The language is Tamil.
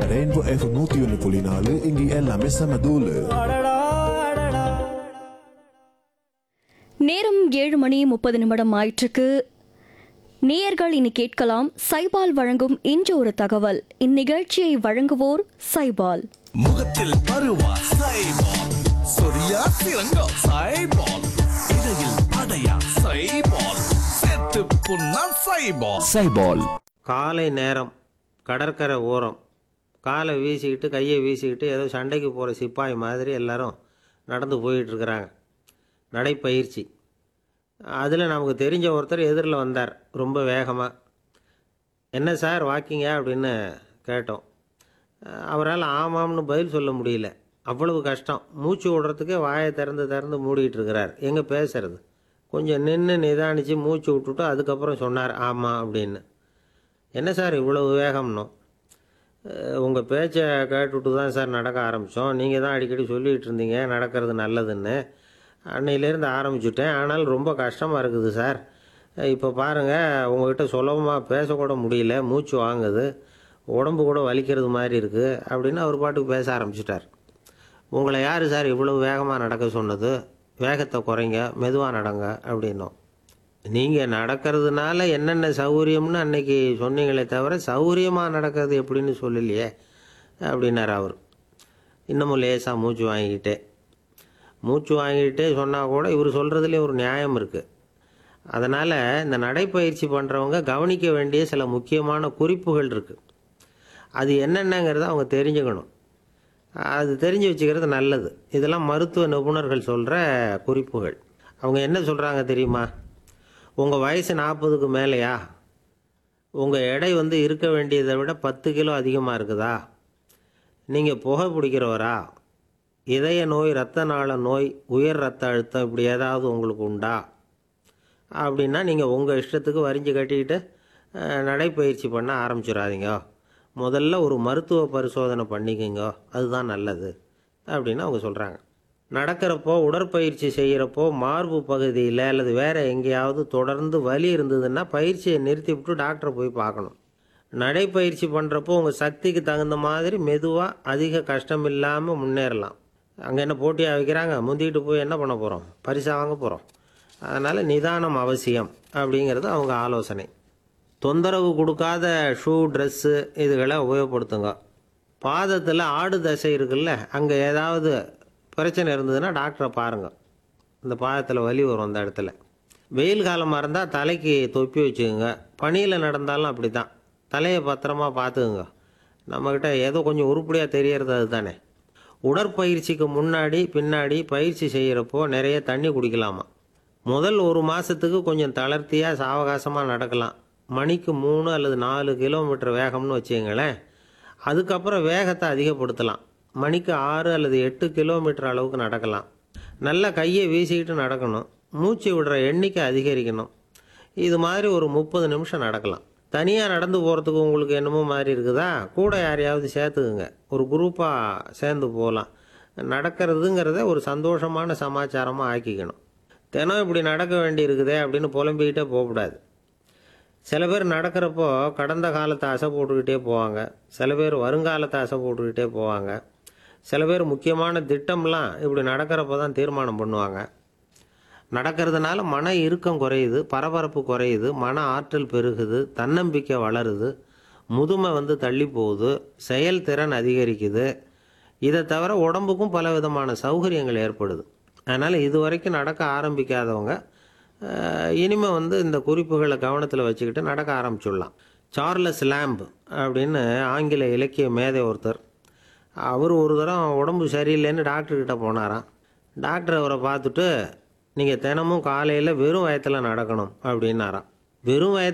ரெயின்போ எஃப் நூத்தி ஒன்னு புள்ளி நாலு இங்க எல்லாமே செம தூளு நேரம் ஏழு மணி முப்பது நிமிடம் ஆயிற்றுக்கு நேயர்கள் இனி கேட்கலாம் சைபால் வழங்கும் இன்று ஒரு தகவல் இந்நிகழ்ச்சியை வழங்குவோர் சைபால் முகத்தில் பருவா சைபால் சொரியா சிறங்கோ சைபால் இடையில் அடையா சைபால் செத்து புண்ணா சைபால் சைபால் காலை நேரம் கடற்கரை ஓரம் காலை வீசிக்கிட்டு கையை வீசிக்கிட்டு ஏதோ சண்டைக்கு போகிற சிப்பாய் மாதிரி எல்லாரும் நடந்து போயிட்டுருக்குறாங்க நடைப்பயிற்சி அதில் நமக்கு தெரிஞ்ச ஒருத்தர் எதிரில் வந்தார் ரொம்ப வேகமாக என்ன சார் வாக்கிங்க அப்படின்னு கேட்டோம் அவரால் ஆமாம்னு பதில் சொல்ல முடியல அவ்வளவு கஷ்டம் மூச்சு விடுறதுக்கே வாயை திறந்து திறந்து மூடிட்டு இருக்கிறார் எங்கே பேசுறது கொஞ்சம் நின்று நிதானித்து மூச்சு விட்டுட்டு அதுக்கப்புறம் சொன்னார் ஆமாம் அப்படின்னு என்ன சார் இவ்வளவு வேகம்னோ உங்கள் பேச்சை கேட்டுவிட்டு தான் சார் நடக்க ஆரம்பித்தோம் நீங்கள் தான் அடிக்கடி சொல்லிகிட்டு இருந்தீங்க நடக்கிறது நல்லதுன்னு அன்னையிலேருந்து ஆரம்பிச்சுட்டேன் ஆனால் ரொம்ப கஷ்டமாக இருக்குது சார் இப்போ பாருங்கள் உங்ககிட்ட சுலபமாக பேசக்கூட முடியல மூச்சு வாங்குது உடம்பு கூட வலிக்கிறது மாதிரி இருக்குது அப்படின்னு அவர் பாட்டுக்கு பேச ஆரம்பிச்சிட்டார் உங்களை யார் சார் இவ்வளவு வேகமாக நடக்க சொன்னது வேகத்தை குறைங்க மெதுவாக நடங்க அப்படின்னோம் நீங்கள் நடக்கிறதுனால என்னென்ன சௌகரியம்னு அன்னைக்கு சொன்னீங்களே தவிர சௌகரியமாக நடக்கிறது எப்படின்னு சொல்லலையே அப்படின்னார் அவர் இன்னமும் லேசாக மூச்சு வாங்கிக்கிட்டே மூச்சு வாங்கிக்கிட்டே சொன்னால் கூட இவர் சொல்கிறதுலே ஒரு நியாயம் இருக்குது அதனால் இந்த நடைப்பயிற்சி பண்ணுறவங்க கவனிக்க வேண்டிய சில முக்கியமான குறிப்புகள் இருக்குது அது என்னென்னங்கிறத அவங்க தெரிஞ்சுக்கணும் அது தெரிஞ்சு வச்சுக்கிறது நல்லது இதெல்லாம் மருத்துவ நிபுணர்கள் சொல்கிற குறிப்புகள் அவங்க என்ன சொல்கிறாங்க தெரியுமா உங்கள் வயசு நாற்பதுக்கு மேலேயா உங்கள் எடை வந்து இருக்க வேண்டியதை விட பத்து கிலோ அதிகமாக இருக்குதா நீங்கள் புகை பிடிக்கிறவரா இதய நோய் இரத்த நாள நோய் உயர் ரத்த அழுத்தம் இப்படி ஏதாவது உங்களுக்கு உண்டா அப்படின்னா நீங்கள் உங்கள் இஷ்டத்துக்கு வரிஞ்சு கட்டிக்கிட்டு அஹ், நடைப்பயிற்சி பண்ண ஆரம்பிச்சிடாதீங்க முதல்ல ஒரு மருத்துவ பரிசோதனை பண்ணிக்கோங்க அதுதான் நல்லது அப்படின்னு அவங்க சொல்கிறாங்க நடக்கிறப்போ உடற்பயிற்சி செய்கிறப்போ மார்பு பகுதியில் அல்லது வேறு எங்கேயாவது தொடர்ந்து வலி இருந்ததுன்னா பயிற்சியை நிறுத்தி விட்டு டாக்டரை போய் பார்க்கணும் நடைப்பயிற்சி பண்ணுறப்போ உங்கள் சக்திக்கு தகுந்த மாதிரி மெதுவாக அதிக கஷ்டம் இல்லாமல் முன்னேறலாம் அங்கே என்ன போட்டியாக வைக்கிறாங்க முந்திக்கிட்டு போய் என்ன பண்ண போகிறோம் பரிசா வாங்க போகிறோம் அதனால் நிதானம் அவசியம் அப்படிங்கிறது அவங்க ஆலோசனை தொந்தரவு கொடுக்காத ஷூ ட்ரெஸ்ஸு இதுகளை உபயோகப்படுத்துங்க பாதத்தில் ஆடு தசை இருக்குல்ல அங்கே ஏதாவது பிரச்சனை இருந்ததுன்னா டாக்டரை பாருங்கள் இந்த பாதத்தில் வலி வரும் அந்த இடத்துல வெயில் காலமாக இருந்தால் தலைக்கு தொப்பி வச்சுக்கோங்க பனியில் நடந்தாலும் அப்படி தான் தலையை பத்திரமா பார்த்துக்குங்க நம்மக்கிட்ட ஏதோ கொஞ்சம் உருப்படியாக தெரியறது அதுதானே உடற்பயிற்சிக்கு முன்னாடி பின்னாடி பயிற்சி செய்கிறப்போ நிறைய தண்ணி குடிக்கலாமா முதல் ஒரு மாதத்துக்கு கொஞ்சம் தளர்த்தியாக சாவகாசமாக நடக்கலாம் மணிக்கு மூணு அல்லது நாலு கிலோமீட்டர் வேகம்னு வச்சுங்களேன் அதுக்கப்புறம் வேகத்தை அதிகப்படுத்தலாம் மணிக்கு ஆறு அல்லது எட்டு கிலோமீட்டர் அளவுக்கு நடக்கலாம் நல்லா கையை வீசிக்கிட்டு நடக்கணும் மூச்சு விடுற எண்ணிக்கை அதிகரிக்கணும் இது மாதிரி ஒரு முப்பது நிமிஷம் நடக்கலாம் தனியாக நடந்து போகிறதுக்கு உங்களுக்கு என்னமோ மாதிரி இருக்குதா கூட யாரையாவது சேர்த்துக்குங்க ஒரு குரூப்பாக சேர்ந்து போகலாம் நடக்கிறதுங்கிறத ஒரு சந்தோஷமான சமாச்சாரமாக ஆக்கிக்கணும் தினம் இப்படி நடக்க வேண்டி இருக்குதே அப்படின்னு புலம்பிக்கிட்டே போகக்கூடாது சில பேர் நடக்கிறப்போ கடந்த காலத்தை அசை போட்டுக்கிட்டே போவாங்க சில பேர் வருங்காலத்தை அசை போட்டுக்கிட்டே போவாங்க சில பேர் முக்கியமான திட்டம்லாம் இப்படி நடக்கிறப்ப தான் தீர்மானம் பண்ணுவாங்க நடக்கிறதுனால மன இறுக்கம் குறையுது பரபரப்பு குறையுது மன ஆற்றல் பெருகுது தன்னம்பிக்கை வளருது முதுமை வந்து தள்ளி போகுது செயல்திறன் அதிகரிக்குது இதை தவிர உடம்புக்கும் பல விதமான சௌகரியங்கள் ஏற்படுது அதனால் இது வரைக்கும் நடக்க ஆரம்பிக்காதவங்க அஹ், இனிமே வந்து இந்த குறிப்புகளை கவனத்தில் வச்சுக்கிட்டு நடக்க ஆரம்பிச்சுடலாம் சார்லஸ் லேம்ப் அப்படின்னு ஆங்கில இலக்கிய மேதை ஒருத்தர் அவர் ஒரு தரம் உடம்பு சரியில்லைன்னு டாக்டர்கிட்ட போனாராம் டாக்டர் அவரை பார்த்துட்டு நீங்கள் தினமும் காலையில் வெறும் வயத்தில் நடக்கணும் அப்படின்னாராம் வெறும் வயத்தில்